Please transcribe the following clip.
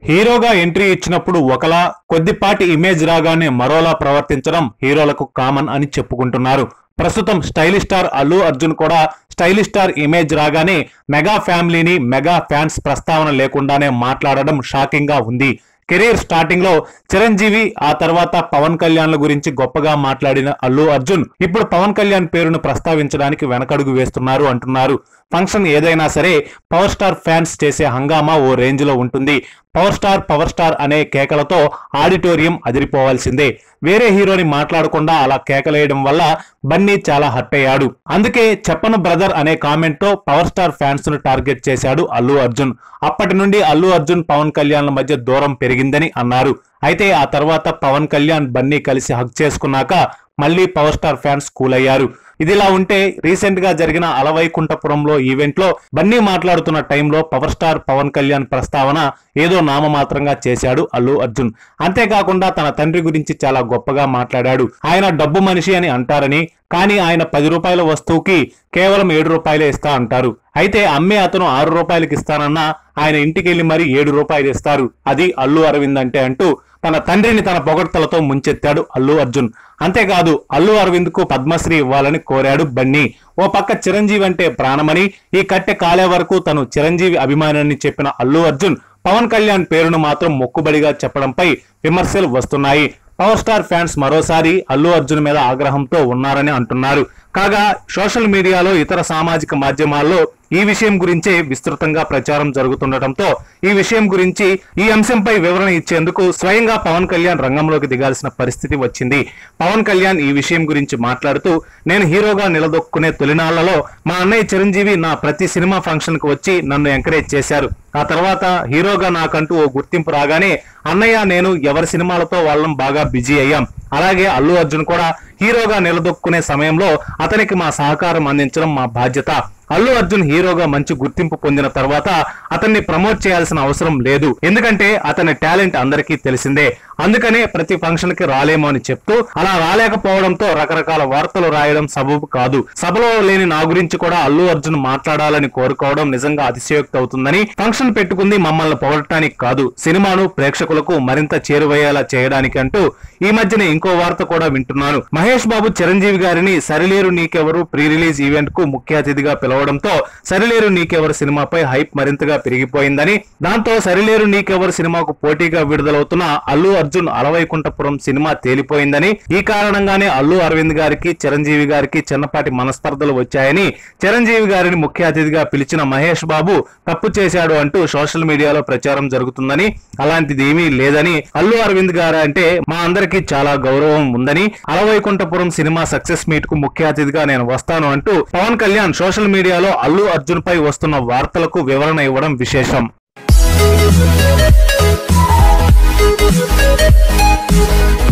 హీరోగా ఎంట్రీ ఇచ్చినప్పుడు ఒకలా కొద్దిపాటి ఇమేజ్ రాగానే మరోలా ప్రవర్తించడం హీరోలకు కామన్ అని చెప్పుకుంటున్నారు ప్రస్తుతం స్టైలిష్ స్టార్ అల్లు అర్జున్ కూడా స్టైలిష్ స్టార్ ఇమేజ్ రాగానే మెగా ఫ్యామిలీని మెగా ఫ్యాన్స్ ప్రస్తావన లేకుండానే మాట్లాడడం షాకింగ్ గా ఉంది కెరీర్ స్టార్టింగ్ లో చిరంజీవి ఆ తర్వాత పవన్ కళ్యాణ్ల గురించి గొప్పగా మాట్లాడిన అల్లు అర్జున్ ఇప్పుడు పవన్ కళ్యాణ్ పేరును ప్రస్తావించడానికి వెనకడుగు వేస్తున్నారు అంటున్నారు ఫంక్షన్ ఏదైనా సరే పవర్ స్టార్ ఫ్యాన్స్ చేసే హంగామా ఓ రేంజ్ లో ఉంటుంది పవర్ స్టార్ పవర్ స్టార్ అనే కేకలతో ఆడిటోరియం అదిరిపోవాల్సిందే వేరే హీరోని మాట్లాడకుండా అలా కేకలేయడం వల్ల బన్నీ చాలా హర్ట్ అయ్యాడు అందుకే చెప్పను బ్రదర్ అనే కామెంట్ తో పవర్ స్టార్ ఫ్యాన్స్ ను టార్గెట్ చేశాడు అల్లు అర్జున్ అప్పటి నుండి అల్లు అర్జున్ పవన్ కళ్యాణ్ల మధ్య దూరం పెరిగిందని అన్నారు అయితే ఆ తర్వాత పవన్ కళ్యాణ్ బన్నీ కలిసి హక్ చేసుకున్నాక మళ్ళీ పవర్ స్టార్ ఫ్యాన్స్ కూల్ అయ్యారు ఇదిలా ఉంటే రీసెంట్ గా జరిగిన అలవైకుంఠపురంలో ఈవెంట్ లో బన్నీ మాట్లాడుతున్న టైంలో పవర్ స్టార్ పవన్ కళ్యాణ్ ప్రస్తావన ఏదో నామమాత్రంగా చేశాడు అల్లు అర్జున్ అంతేకాకుండా తన తండ్రి గురించి చాలా గొప్పగా మాట్లాడాడు ఆయన డబ్బు మనిషి అని అంటారని కానీ ఆయన పది రూపాయల వస్తువుకి కేవలం ఏడు రూపాయలే ఇస్తా అంటారు అయితే అమ్మే అతను ఆరు రూపాయలకి ఇస్తానన్నా ఆయన ఇంటికి వెళ్లి మరి ఏడు రూపాయలు ఇస్తారు అది అల్లు అరవింద్ అంటే అంటూ తన తండ్రిని తన పొగడ్తలతో ముంచెత్తాడు అల్లు అర్జున్ అంతేకాదు అల్లు అరవింద్ కు పద్మశ్రీ ఇవ్వాలని కోరాడు బన్నీ ఓ పక్క చిరంజీవి అంటే ప్రాణమని ఈ కట్టె కాలే వరకు తను చిరంజీవి అభిమానాన్ని చెప్పిన అల్లు అర్జున్ పవన్ కళ్యాణ్ పేరును మాత్రం మొక్కుబడిగా చెప్పడంపై విమర్శలు వస్తున్నాయి పవర్ స్టార్ ఫ్యాన్స్ మరోసారి అల్లు అర్జున్ మీద ఆగ్రహంతో ఉన్నారని అంటున్నారు కాగా సోషల్ మీడియాలో ఇతర సామాజిక మాధ్యమాల్లో ఈ విషయం గురించే విస్తృతంగా ప్రచారం జరుగుతుండటంతో ఈ విషయం గురించి ఈ అంశంపై వివరణ ఇచ్చేందుకు స్వయంగా పవన్ కళ్యాణ్ రంగంలోకి దిగాల్సిన పరిస్థితి వచ్చింది పవన్ కళ్యాణ్ ఈ విషయం గురించి మాట్లాడుతూ నేను హీరోగా నిలదొక్కునే తొలినాళ్లలో మా అన్నయ్య చిరంజీవి నా ప్రతి సినిమా ఫంక్షన్ కు వచ్చి నన్ను ఎంకరేజ్ చేశారు ఆ తర్వాత హీరోగా నాకంటూ ఓ గుర్తింపు రాగానే అన్నయ్య నేను ఎవరి సినిమాలతో వాళ్ళం బాగా బిజీ అయ్యాం అలాగే అల్లు అర్జున్ కూడా హీరోగా నిలదొక్కునే సమయంలో అతనికి మా సహకారం అందించడం మా బాధ్యత అల్లు అర్జున్ హీరోగా మంచి గుర్తింపు పొందిన తర్వాత అతన్ని ప్రమోట్ చేయాల్సిన అవసరం లేదు ఎందుకంటే అతని టాలెంట్ అందరికీ తెలిసిందే అందుకనే ప్రతి ఫంక్షన్ కి రాలేమో అని చెప్తూ అలా రాలేకపోవడంతో రకరకాల వార్తలు రాయడం సబబు కాదు సభలో లేని నా గురించి కూడా అల్లు అర్జున్ మాట్లాడాలని కోరుకోవడం నిజంగా అతిశయోక్తి అవుతుందని ఫంక్షన్ పెట్టుకుంది మమ్మల్ని పొగడటానికి కాదు సినిమాను ప్రేక్షకులకు మరింత చేరువయ్యేలా చేయడానికి అంటూ ఈ మధ్యనే ఇంకో వార్త కూడా వింటున్నాను మహేష్ బాబు చిరంజీవి గారిని సరిలేరు నీకెవరు ప్రీ రిలీజ్ ఈవెంట్ కు ముఖ్య అతిథిగా పిలవడంతో సరిలేరు నీకెవరు సినిమాపై హైప్ మరింతగా పెరిగిపోయిందని దాంతో సరిలేరు నీకెవరు సినిమాకు పోటీగా విడుదలవుతున్న అల్లు అర్జున్ అలవైకుంఠపురం సినిమా తేలిపోయిందని ఈ కారణంగానే అల్లు అరవింద్ గారికి చిరంజీవి గారికి చిన్నపాటి మనస్పర్ధలు వచ్చాయని చిరంజీవి గారిని ముఖ్య అతిథిగా పిలిచిన మహేష్ బాబు తప్పు చేశాడు అంటూ సోషల్ మీడియాలో ప్రచారం జరుగుతుందని అలాంటిది ఏమీ లేదని అల్లు అరవింద్ గారు అంటే మా అందరికీ చాలా గౌరవం ఉందని అలవైకుంఠపురం సినిమా సక్సెస్ మీట్ కు ముఖ్య అతిథిగా నేను వస్తాను అంటూ పవన్ కళ్యాణ్ సోషల్ మీడియాలో అల్లు అర్జున్ పై వస్తున్న వార్తలకు వివరణ ఇవ్వడం విశేషం Thank you.